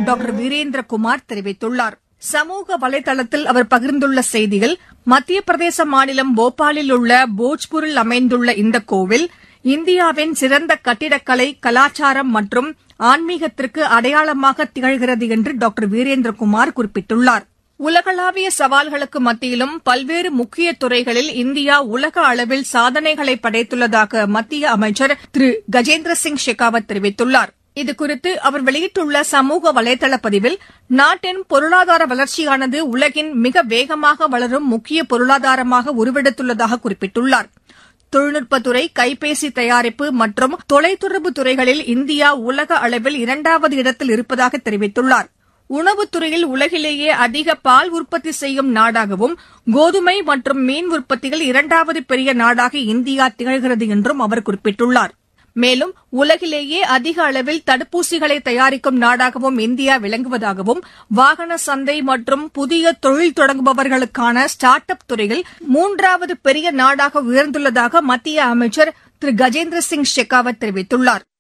doctor Virendrakumar தெரிவித்துள்ளார் சமூக வலைதளத்தில் அவர் பகிர்ந்துள்ள செய்தியில் மத்திய பிரதேச மாநிலம் போபாலில் உள்ள போஜ்பூரில் அமைந்துள்ள இந்த கோவில் இந்தியாவின் சிறந்த கட்டிடக்கலை கலாச்சாரம் மற்றும் ஆன்மீகத்திற்கு அடையாளமாக திகழ்கிறது என்று டாக்டர் வீரேந்திரகுமார் குறிப்பிட்டுள்ளார் உலகளாவிய சவால்களுக்கு மத்தியிலும் பல்வேறு முக்கிய துறைகளில் இந்தியா உலக அளவில் சாதனைகளை படைத்துள்ளதாக மத்திய அமைச்சர் திரு கஜேந்திர சிங் ஷெகாவத் தெரிவித்துள்ளார் இதுகுறித்து அவர் வெளியிட்டுள்ள சமூக வலைதள பதிவில் நாட்டின் பொருளாதார வளர்ச்சியானது உலகின் மிக வேகமாக வளரும் முக்கிய பொருளாதாரமாக உருவெடுத்துள்ளதாக குறிப்பிட்டுள்ளார் தொழில்நுட்பத்துறை கைபேசி தயாரிப்பு மற்றும் தொலைத்தொடர்பு துறைகளில் இந்தியா உலக அளவில் இரண்டாவது இடத்தில் இருப்பதாக தெரிவித்துள்ளார் உணவுத்துறையில் உலகிலேயே அதிக பால் உற்பத்தி செய்யும் நாடாகவும் கோதுமை மற்றும் மீன் உற்பத்தியில் இரண்டாவது பெரிய நாடாக இந்தியா திகழ்கிறது என்றும் அவர் குறிப்பிட்டுள்ளார் மேலும் உலகிலேயே அதிக அளவில் தடுப்பூசிகளை தயாரிக்கும் நாடாகவும் இந்தியா விளங்குவதாகவும் வாகன சந்தை மற்றும் புதிய தொழில் தொடங்குபவர்களுக்கான ஸ்டார்ட் அப் துறையில் மூன்றாவது பெரிய நாடாக உயர்ந்துள்ளதாக மத்திய அமைச்சர் திரு கஜேந்திர சிங் ஷெகாவத் தெரிவித்துள்ளார்